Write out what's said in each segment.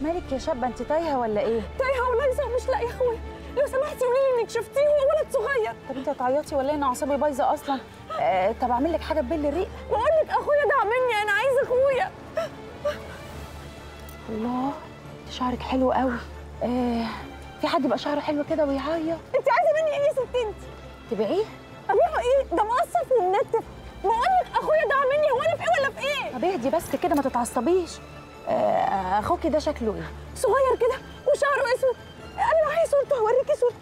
مالك يا شابه انت تايهه ولا ايه تايهه ولايصه مش لاقيه اخويا لو سمحتي قولي لي انك شفتيه هو ولد صغير طب انت هتعيطي ولا إيه؟ انا اعصابي بايظه اصلا آه طب اعمل لك حاجه تبل الريق بقول لك اخويا ده مني انا عايزه اخويا الله انت شعرك حلو قوي آه في حد يبقى شعره حلو كده ويعيط انت عايزه مني ايه يا ست انت تبيعيه ابيعه ايه ده مقصف ومنتف بقول لك اخويا ده مني هو انا في ايه ولا في ايه طب اهدي بس كده ما تتعصبيش آه اخوكي ده شكله ايه صغير كده وشعره اسود انا معايا صورته هوريكي صورته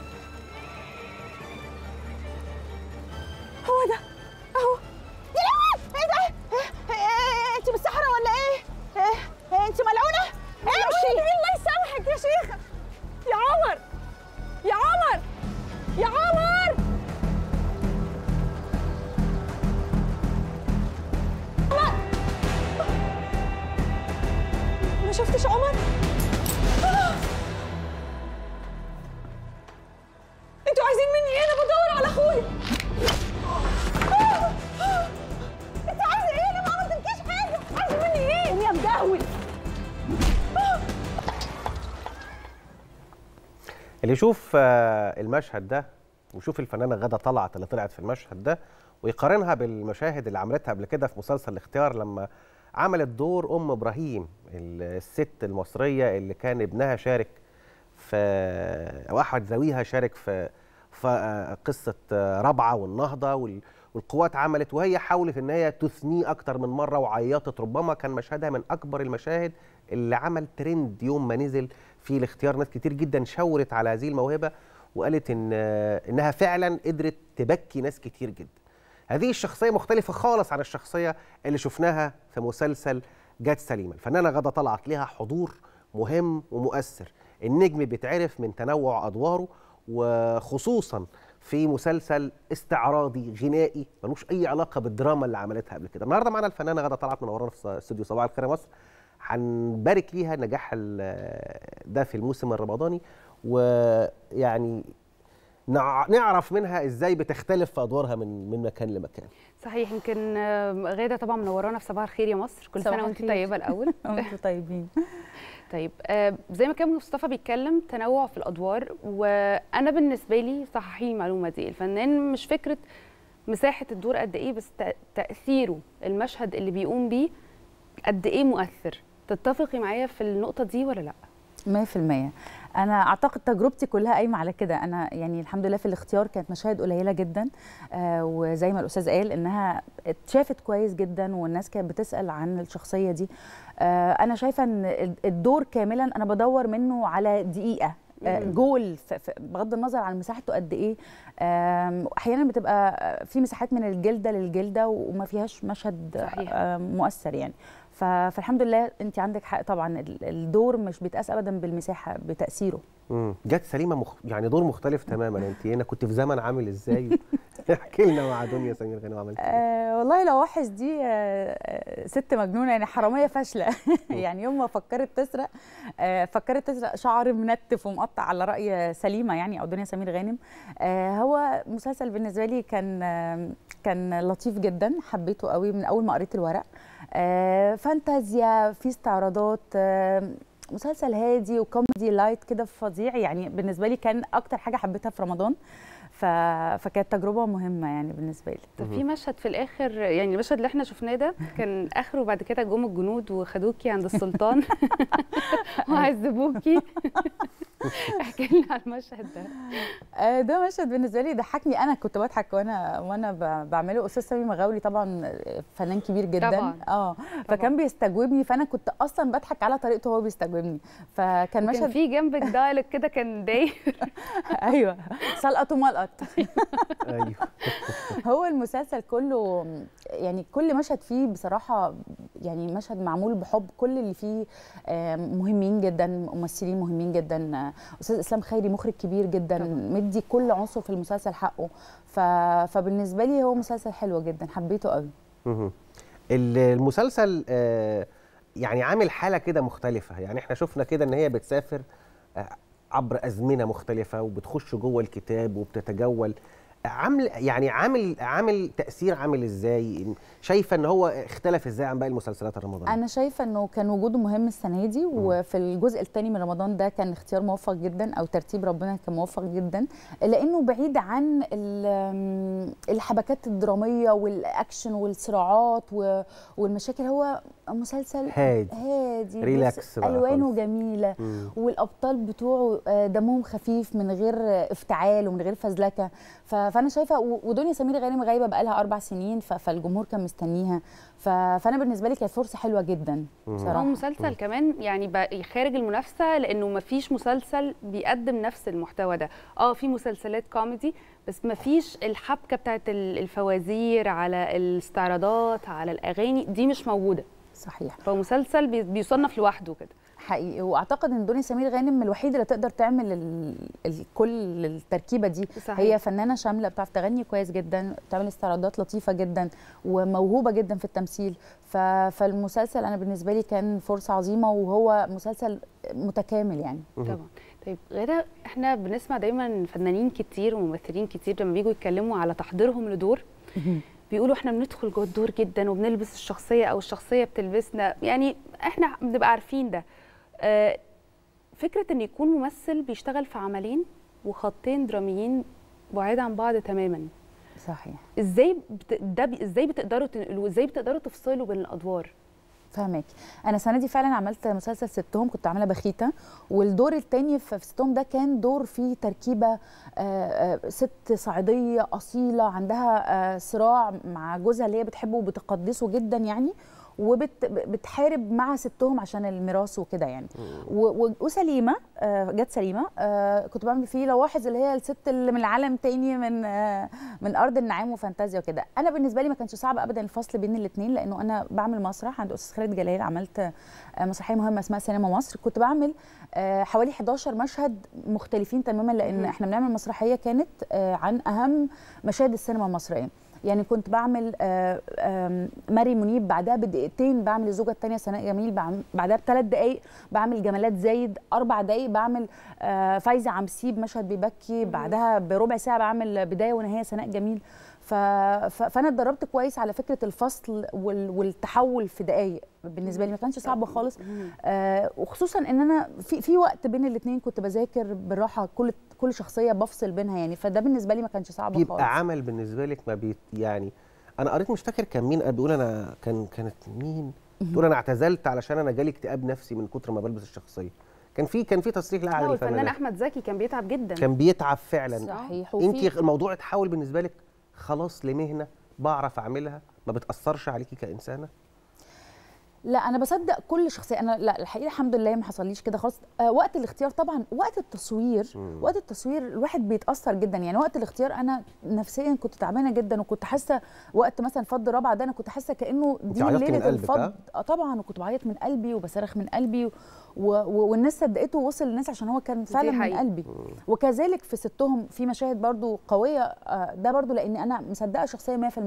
هو ده اهو يا لهوي ايه ده انت من الصحراء ولا ايه انت ملعونه امشي الله يسامحك يا شيخه يا عمر يا عمر يا عمر عمر ما شفتش عمر آه. انتوا عايزين مني ايه انا بدور على اخويا آه. آه. انت عايزه ايه انا ما عملتلكيش حاجه عايزه مني ايه يا مدهول اللي يشوف آه، المشهد ده ويشوف الفنانه غاده طلعت اللي طلعت في المشهد ده ويقارنها بالمشاهد اللي عملتها قبل كده في مسلسل الاختيار لما عملت دور ام ابراهيم الست المصريه اللي كان ابنها شارك في او احد ذويها شارك في في آه، قصه آه، ربعه والنهضه وال- والقوات عملت وهي حاولت ان هي تثنيه اكتر من مره وعيطت ربما كان مشهدها من اكبر المشاهد اللي عمل ترند يوم ما نزل في الاختيار ناس كتير جدا شاورت على هذه الموهبه وقالت ان آه، انها فعلا قدرت تبكي ناس كتير جدا هذه الشخصيه مختلفه خالص عن الشخصيه اللي شفناها في مسلسل جات سليمه الفنانه غاده طلعت لها حضور مهم ومؤثر النجم بيتعرف من تنوع ادواره وخصوصا في مسلسل استعراضي غنائي ملوش اي علاقه بالدراما اللي عملتها قبل كده النهارده معانا الفنانه غاده طلعت منورانا في استوديو صباح الخير يا مصر هنبارك ليها نجاح ال- ده في الموسم الرمضاني ويعني نع- نعرف منها ازاي بتختلف في ادوارها من من مكان لمكان صحيح يمكن آه، غاده طبعا منورانا في صباح الخير يا مصر كل صباح سنه وانت الخير. طيبه الاول انتوا طيبين طيب آه، زي ما كان مصطفى بيتكلم تنوع في الادوار وانا بالنسبه لي صححي لي المعلومه دي الفنان مش فكره مساحه الدور قد ايه بس تأ- تاثيره المشهد اللي بيقوم بيه قد ايه مؤثر تتفقي معايا في النقطه دي ولا لا 100% انا اعتقد تجربتي كلها قايمه على كده انا يعني الحمد لله في الاختيار كانت مشاهد قليله جدا آه وزي ما الاستاذ قال انها اتشافت كويس جدا والناس كانت بتسال عن الشخصيه دي آه انا شايفه ان الدور كاملا انا بدور منه على دقيقه آه، مم. جول ف- ف- بغض النظر عن مساحته قد ايه آم، احيانا بتبقى في مساحات من الجلده للجلده وما فيهاش مشهد صحيح. آه، مؤثر يعني ف- فالحمد لله انت عندك حق طبعا ال- الدور مش بيتقاس ابدا بالمساحه بتاثيره مم. جت سليمه مخ... يعني دور مختلف تماما انت هنا كنت في زمن عامل ازاي احكي لنا مع دنيا سمير غانم عملت ايه آه والله لو وحش دي آه آه، ست مجنونه يعني حراميه فاشله يعني يوم ما فكرت تسرق آه فكرت تسرق شعر منتف ومقطع على راي سليمه يعني او دنيا سمير غانم آه هو مسلسل بالنسبه لي كان آه كان لطيف جدا حبيته قوي من اول ما قريت الورق آه فانتازيا في استعراضات آه مسلسل هادي وكوميدي لايت كده فظيع يعني بالنسبه لي كان اكتر حاجه حبيتها في رمضان ف... فكانت تجربه مهمه يعني بالنسبه لي طب في مشهد في الاخر يعني المشهد اللي احنا شفناه ده كان اخره وبعد كده جم الجنود وخدوكي عند السلطان وعذبوكي احكي لنا على المشهد ده آه، ده مشهد بالنسبه لي ضحكني انا كنت بضحك وانا وانا ب- بعمله استاذ سامي مغاولي طبعا فنان كبير جدا طبعاً. اه فكان بيستجوبني فانا كنت اصلا بضحك على طريقته وهو بيستجوبني فكان كان مشهد في جنبك دايلوج كده كان داير ايوه سلقط وملقط ايوه هو المسلسل كله يعني كل مشهد فيه بصراحة يعني مشهد معمول بحب كل اللي فيه آه، مهمين جدا ممثلين مهمين جدا آه، أستاذ إسلام خيري مخرج كبير جدا طبعاً. مدي كل عنصر في المسلسل حقه ف... فبالنسبة لي هو مسلسل حلو جدا حبيته قوي مهم. ال- المسلسل آه، يعني عامل حاله كده مختلفه يعني احنا شفنا كده ان هي بتسافر آه، عبر ازمنه مختلفه وبتخش جوه الكتاب وبتتجول عامل يعني عامل عامل تاثير عامل ازاي شايفه ان هو اختلف ازاي عن باقي المسلسلات الرمضانيه انا شايفه انه كان وجوده مهم السنه دي وفي الجزء الثاني من رمضان ده كان اختيار موفق جدا او ترتيب ربنا كان موفق جدا لانه بعيد عن ال- الحبكات الدراميه والاكشن والصراعات و- والمشاكل هو مسلسل هادي هادي بص، ريلاكس بقى الوانه خالص. جميله مم. والابطال بتوعه آه، دمهم خفيف من غير آه، افتعال ومن غير فزلكه ف- فانا شايفه و- ودنيا سمير غانم غايبه بقالها اربع سنين ف- فالجمهور كان مستنيها ف- فانا بالنسبه لي كانت فرصه حلوه جدا هو بصراحه مسلسل كمان يعني بقى خارج المنافسه لانه ما فيش مسلسل بيقدم نفس المحتوى ده اه في مسلسلات كوميدي بس ما فيش الحبكه بتاعت ال- الفوازير على الاستعراضات على الاغاني دي مش موجوده صحيح فمسلسل بي- بيصنف لوحده كده حقيقي واعتقد ان دنيا سمير غانم الوحيده اللي تقدر تعمل ال... ال... كل التركيبه دي صحيح. هي فنانه شامله بتعرف تغني كويس جدا بتعمل استعراضات لطيفه جدا وموهوبه جدا في التمثيل ف... فالمسلسل انا بالنسبه لي كان فرصه عظيمه وهو مسلسل متكامل يعني طبعا طيب غدا احنا بنسمع دايما فنانين كتير وممثلين كتير لما بيجوا يتكلموا على تحضيرهم لدور بيقولوا احنا بندخل جوه الدور جدا وبنلبس الشخصيه او الشخصيه بتلبسنا يعني احنا بنبقى عارفين ده آه، فكره ان يكون ممثل بيشتغل في عملين وخطين دراميين بعاد عن بعض تماما صحيح ازاي بت... ده بي... ازاي بتقدروا تنقلوه ازاي بتقدروا تفصلوا بين الادوار فاهمك انا السنه دي فعلا عملت مسلسل ستهم كنت عامله بخيته والدور الثاني في في ستهم ده كان دور فيه تركيبه آه، آه، ست صعيديه اصيله عندها آه، صراع مع جوزها اللي هي بتحبه وبتقدسه جدا يعني وبتحارب مع ستهم عشان الميراث وكده يعني و- و- وسليمه آه، جت سليمه آه، كنت بعمل فيه لواحظ اللي هي الست اللي من عالم تاني من آه، من ارض النعيم وفانتازيا وكده انا بالنسبه لي ما كانش صعب ابدا الفصل بين الاثنين لانه انا بعمل مسرح عند استاذ خالد جلال عملت آه، مسرحيه مهمه اسمها سينما مصر كنت بعمل آه، حوالي 11 مشهد مختلفين تماما لان مهم. احنا بنعمل مسرحيه كانت آه، عن اهم مشاهد السينما المصريه يعني كنت بعمل آه، آم، ماري منيب بعدها بدقيقتين بعمل الزوجه الثانيه سناء جميل بعم- بعدها بثلاث دقائق بعمل جمالات زايد اربع دقائق بعمل آه، فايزه عمسيب مشهد بيبكي بعدها بربع ساعه بعمل بدايه ونهايه سناء جميل ف... ف... فانا اتدربت كويس على فكره الفصل وال... والتحول في دقائق بالنسبه لي ما كانش صعب خالص آه وخصوصا ان انا في في وقت بين الاثنين كنت بذاكر بالراحه كل كل شخصيه بفصل بينها يعني فده بالنسبه لي ما كانش صعب خالص بيبقى عمل بالنسبه لك ما بيت يعني انا قريت مش فاكر كان مين قال بيقول انا كان كانت مين بتقول انا اعتزلت علشان انا جالي اكتئاب نفسي من كتر ما بلبس الشخصيه كان في كان في تصريح لا لاحد والفنان الفنانات احمد زكي كان بيتعب جدا كان بيتعب فعلا صحيح انت وفي الموضوع اتحول بالنسبه لك خلاص لمهنه بعرف اعملها ما بتاثرش عليكي كانسانه لا انا بصدق كل شخصيه انا لا الحقيقه الحمد لله ما حصليش كده خالص آه وقت الاختيار طبعا وقت التصوير مم. وقت التصوير الواحد بيتاثر جدا يعني وقت الاختيار انا نفسيا كنت تعبانه جدا وكنت حاسه وقت مثلا فض رابعه ده انا كنت حاسه كانه دي عيطتي من ليله قلبك، الفض ها؟ آه طبعا وكنت بعيط من قلبي وبصرخ من قلبي و... و... والناس صدقته ووصل للناس عشان هو كان فعلا من حقيقة. قلبي وكذلك في ستهم في مشاهد برضو قويه آه ده برضو لان انا مصدقه شخصيه 100%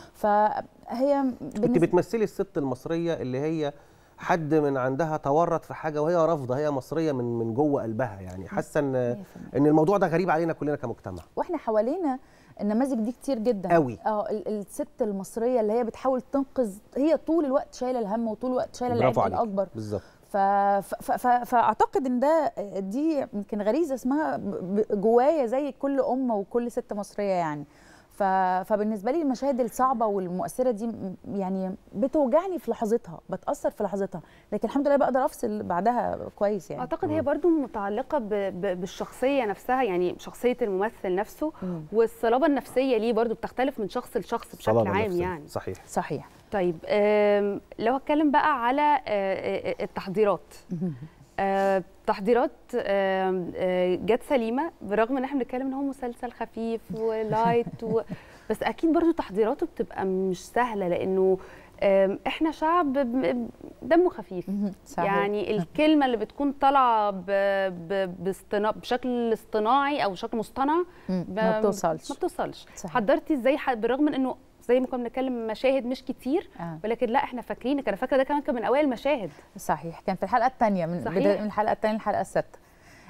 فهي كنت بالنسبة- بتمثلي الست المصريه اللي هي حد من عندها تورط في حاجه وهي رافضه هي مصريه من من جوه قلبها يعني حاسه ان 100%. ان الموضوع ده غريب علينا كلنا كمجتمع واحنا حوالينا النماذج دي كتير جدا قوي. اه ال- الست المصريه اللي هي بتحاول تنقذ هي طول الوقت شايله الهم وطول الوقت شايله برافو العبء عليك الاكبر بالظبط ف... ف... ف... ف... فاعتقد ان ده دي يمكن غريزه اسمها ب- ب- جوايا زي كل ام وكل ست مصريه يعني ف... فبالنسبه لي المشاهد الصعبه والمؤثره دي م- يعني بتوجعني في لحظتها بتاثر في لحظتها لكن الحمد لله بقدر افصل بعدها كويس يعني اعتقد هي برضو متعلقه ب... ب... بالشخصيه نفسها يعني شخصيه الممثل نفسه مم. والصلابه النفسيه ليه برضو بتختلف من شخص لشخص بشكل صلابة عام نفسية. يعني صحيح صحيح طيب آم، لو هتكلم بقى على آه، آه، التحضيرات آه، تحضيرات آم، آه، جت سليمه برغم ان احنا بنتكلم ان هو مسلسل خفيف ولايت و... بس اكيد برضو تحضيراته بتبقى مش سهله لانه آم، احنا شعب ب- دمه خفيف صحيح. يعني الكلمه اللي بتكون طالعه ب... ب... باصطنا... بشكل اصطناعي او بشكل مصطنع مم. ب- ما بتوصلش ما بتوصلش صحيح. حضرتي ازاي ح- بالرغم من انه زي ما كنا بنتكلم مشاهد مش كتير آه. ولكن لا احنا فاكرينك انا فاكره ده كمان كان من اوائل المشاهد صحيح كان في الحلقه الثانيه من صحيح. بداية من الحلقه الثانيه للحلقه السادسه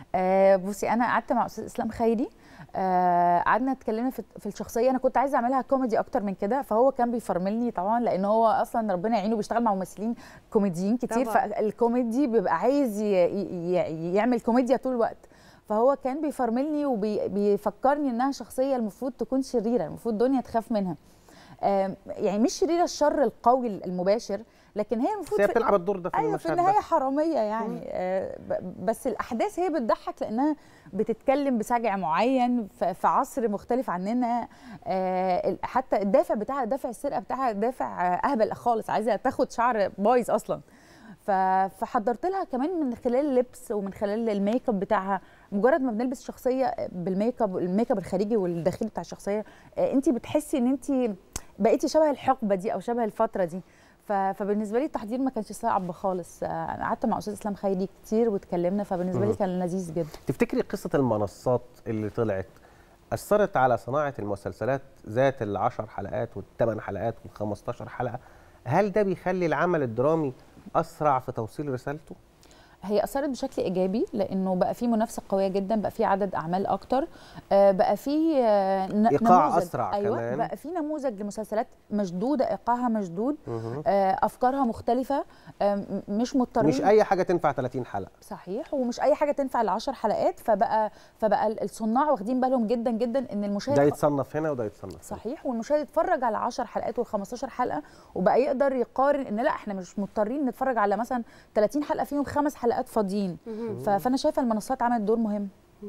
آه بصي انا قعدت مع استاذ اسلام خيري آه، قعدنا اتكلمنا في, في الشخصيه انا كنت عايزه اعملها كوميدي اكتر من كده فهو كان بيفرملني طبعا لان هو اصلا ربنا يعينه بيشتغل مع ممثلين كوميديين كتير طبعاً. فالكوميدي بيبقى عايز ي- ي- يعمل كوميديا طول الوقت فهو كان بيفرملني وبيفكرني انها شخصيه المفروض تكون شريره المفروض دنيا تخاف منها آم، يعني مش شريره الشر القوي المباشر لكن هي بس المفروض هي في- بتلعب الدور ده في ايوه في المشهد النهايه ده حراميه يعني آه ب- بس الاحداث هي بتضحك لانها بتتكلم بسجع معين ف- في عصر مختلف عننا آه ال- حتى الدافع بتاعها دافع السرقه بتاعها دافع آه، اهبل خالص عايزه تاخد شعر بايظ اصلا ف- فحضرت لها كمان من خلال اللبس ومن خلال الميك اب بتاعها مجرد ما بنلبس شخصيه بالميك اب الميك اب الخارجي والداخلي بتاع الشخصيه انت بتحسي ان انت بقيتي شبه الحقبه دي او شبه الفتره دي ف- فبالنسبه لي التحضير ما كانش صعب خالص آه، انا قعدت مع استاذ اسلام خيري كتير واتكلمنا فبالنسبه لي مم. كان لذيذ جدا تفتكري قصه المنصات اللي طلعت اثرت على صناعه المسلسلات ذات العشر حلقات والثمان حلقات وال15 حلقه هل ده بيخلي العمل الدرامي اسرع في توصيل رسالته هي اثرت بشكل ايجابي لانه بقى في منافسه قويه جدا بقى في عدد اعمال اكتر آه، بقى في آه، ن- إيقاع نموذج أسرع ايوه كمان. بقى في نموذج لمسلسلات مشدوده ايقاعها مشدود مهم. آه، افكارها مختلفه آه، م- مش مضطرين مش اي حاجه تنفع 30 حلقه صحيح ومش اي حاجه تنفع العشر حلقات فبقى فبقى الصناع واخدين بالهم جدا جدا ان المشاهد ده يتصنف هنا وده يتصنف هنا. صحيح والمشاهد يتفرج على 10 حلقات وال15 حلقه وبقى يقدر يقارن ان لا احنا مش مضطرين نتفرج على مثلا 30 حلقه فيهم خمس حلقات فاضيين ف- فانا شايفه المنصات عملت دور مهم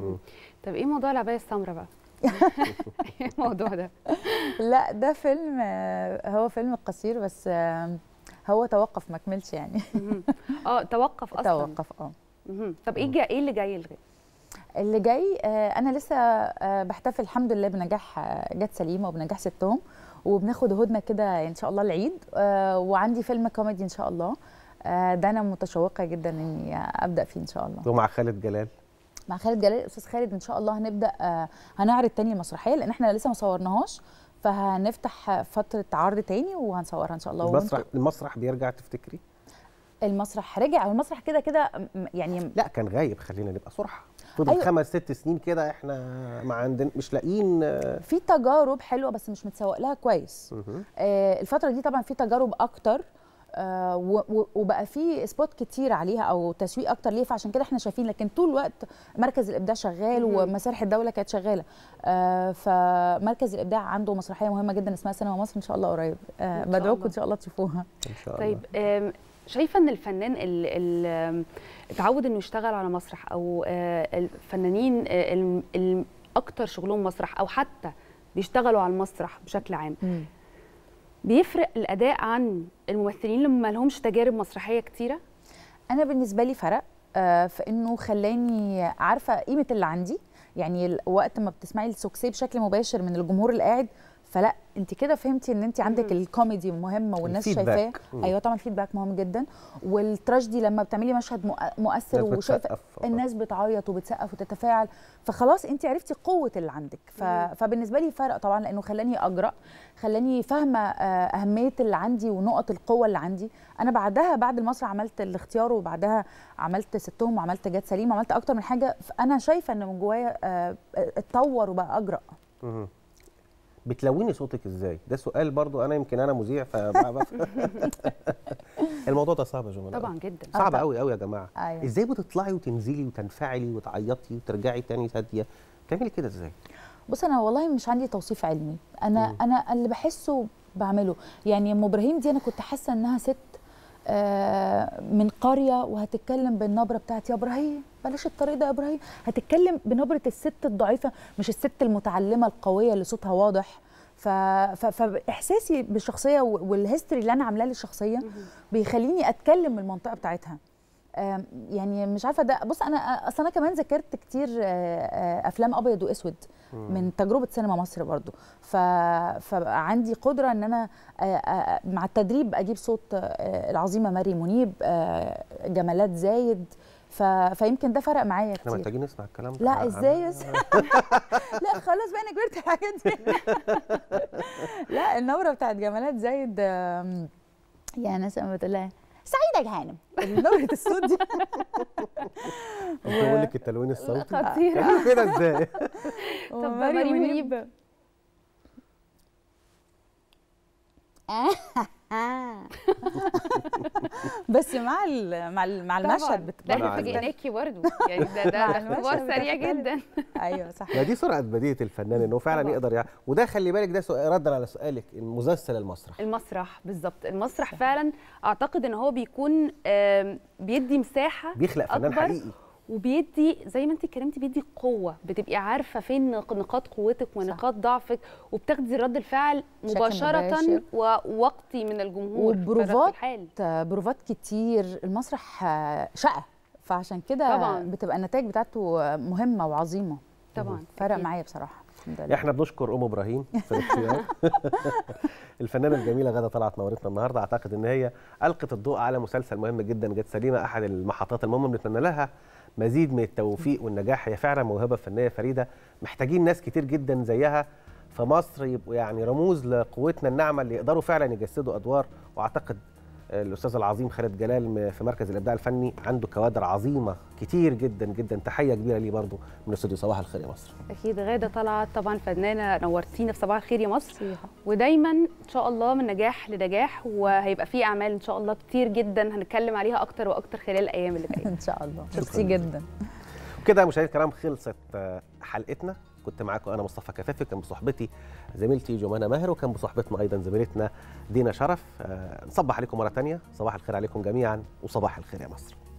طب ايه موضوع العبايه السمراء بقى ايه الموضوع ده لا ده فيلم آه، هو فيلم قصير بس آه، هو توقف ما كملش يعني مهم. اه توقف اصلا توقف اه مهم. طب ايه جا... ايه اللي جاي الغي اللي جاي آه، انا لسه آه، بحتفل الحمد لله بنجاح آه، جت سليمه وبنجاح ستهم وبناخد هدنه كده ان شاء الله العيد آه، وعندي فيلم كوميدي ان شاء الله آه، ده انا متشوقه جدا اني ابدا فيه ان شاء الله ومع خالد جلال مع خالد جلال الاستاذ خالد ان شاء الله هنبدا آه، هنعرض تاني المسرحيه لان احنا لسه ما صورناهاش فهنفتح فتره عرض تاني وهنصورها ان شاء الله المسرح وانتوا- المسرح بيرجع تفتكري المسرح رجع المسرح كده كده م- يعني لا كان غايب خلينا نبقى صراحه فضل أيوة. خمس ست سنين كده احنا ما عندنا مش لاقيين آه، في تجارب حلوه بس مش متسوق لها كويس مهم. آه، الفتره دي طبعا في تجارب اكتر آه، و- و- وبقى في سبوت كتير عليها او تسويق اكتر ليه فعشان كده احنا شايفين لكن طول الوقت مركز الابداع شغال مهم. ومسارح الدوله كانت شغاله آه، فمركز الابداع عنده مسرحيه مهمه جدا اسمها سينما مصر ان شاء الله قريب آه، إن شاء بدعوكم الله. ان شاء الله تشوفوها ان شاء طيب الله آم، شايفه ان الفنان اللي اتعود انه يشتغل على مسرح او آه، الفنانين آه، الم- الم- اكتر شغلهم مسرح او حتى بيشتغلوا على المسرح بشكل عام بيفرق الاداء عن الممثلين اللي ما لهمش تجارب مسرحيه كتيره انا بالنسبه لي فرق آه، في انه خلاني عارفه قيمه اللي عندي يعني ال- وقت ما بتسمعي السوكسي بشكل مباشر من الجمهور اللي قاعد فلا انت كده فهمتي ان انت عندك مهم. الكوميدي مهمه والناس الفيدباك. شايفاه مم. ايوه طبعا الفيدباك مهم جدا والتراجيدي لما بتعملي مشهد مؤ- مؤثر الناس وشايفه بتسقف. الناس بتعيط وبتسقف وتتفاعل فخلاص انت عرفتي قوه اللي عندك ف... مم. فبالنسبه لي فرق طبعا لانه خلاني اجرأ خلاني فاهمه آه، اهميه اللي عندي ونقط القوه اللي عندي انا بعدها بعد المسرح عملت الاختيار وبعدها عملت ستهم وعملت جات سليم وعملت اكتر من حاجه فانا شايفه ان من جوايا آه، اتطور وبقى اجرأ مهم. بتلوني صوتك ازاي ده سؤال برضو انا يمكن انا مذيع ف الموضوع ده صعب يا جماعه طبعا جدا آه، صعب طبعاً. قوي قوي يا جماعه أيوة. ازاي بتطلعي وتنزلي وتنفعلي وتعيطي وترجعي تاني هاديه بتعملي كده ازاي بص انا والله مش عندي توصيف علمي انا مم. انا اللي بحسه بعمله يعني ام ابراهيم دي انا كنت حاسه انها ست آه، من قريه وهتتكلم بالنبره بتاعت يا ابراهيم بلاش الطريق ده يا ابراهيم هتتكلم بنبره الست الضعيفه مش الست المتعلمه القويه اللي صوتها واضح ف... ف... فاحساسي بالشخصيه و- والهيستوري اللي انا عاملاه للشخصيه بيخليني اتكلم من المنطقه بتاعتها آم، يعني مش عارفه ده بص انا اصل انا كمان ذاكرت كتير آه، آه، افلام ابيض واسود من تجربه سينما مصر برضو ف... فبقى عندي قدره ان انا آه، آه، مع التدريب اجيب صوت آه، العظيمه ماري منيب آه، جمالات زايد ف... فيمكن ده فرق معايا احنا كتير محتاجين نسمع الكلام ده لا ازاي بس لا خلاص بقى انا كبرت الحاجات دي لا النبره بتاعت جمالات زايد آم، يا ناس لما بتقول لها سعيده جهانم نبره الصوت دي بقول لك التلوين الصوتي خطيرة. تعملوا كده ازاي طب ومريم مريم منيب. منيب بس مع ال مع ال مع طبعاً. المشهد ده بتبقى احنا مع ال- فاجئناكي برضه يعني ده ده مع ده المشهد اختبار سريع بتختلف. جدا ايوه صح ما دي سرعه بديهه الفنان انه فعلا طبعاً. يقدر يعني وده خلي بالك ده سؤال ردا على سؤالك المسلسل المسرح المسرح بالظبط المسرح فعلا اعتقد ان هو بيكون آم، بيدي مساحه بيخلق فنان أكبر حقيقي وبيدي زي ما انت اتكلمتي بيدي قوه بتبقي عارفه فين نق- نقاط قوتك ونقاط ضعفك وبتاخدي رد الفعل بشكل مباشره مباشر. ووقتي من الجمهور في رد وبروفات الحال بروفات كتير المسرح آه، شقه فعشان كده طبعاً. بتبقى النتائج بتاعته مهمه وعظيمه طبعا فرق أكيد. معايا بصراحه الحمد لله احنا بنشكر ام ابراهيم في الاختيار الفنانه الجميله غاده طلعت نورتنا النهارده اعتقد ان هي القت الضوء على مسلسل مهم جدا جت سليمه احد المحطات المهمه بنتمنى لها مزيد من التوفيق والنجاح هي فعلا موهبه فنيه فريده محتاجين ناس كتير جدا زيها في مصر يبقوا يعني رموز لقوتنا الناعمه اللي يقدروا فعلا يجسدوا ادوار واعتقد الاستاذ العظيم خالد جلال م- في مركز الابداع الفني عنده كوادر عظيمه كتير جدا جدا تحيه كبيره ليه برضه من استوديو صباح الخير يا مصر اكيد غاده طلعت طبعا فنانه نورتينا في صباح الخير يا مصر ودايما ان شاء الله من نجاح لنجاح وهيبقى في اعمال ان شاء الله كتير جدا هنتكلم عليها اكتر واكتر خلال الايام اللي جايه ان شاء الله شكراً ميرسي جداً. جدا وكده مشاهدينا الكرام خلصت آه، حلقتنا كنت معاكم انا مصطفى كفافي كان بصحبتي زميلتي جمانه ماهر وكان بصحبتنا ايضا زميلتنا دينا شرف آه، نصبح عليكم مره ثانيه صباح الخير عليكم جميعا وصباح الخير يا مصر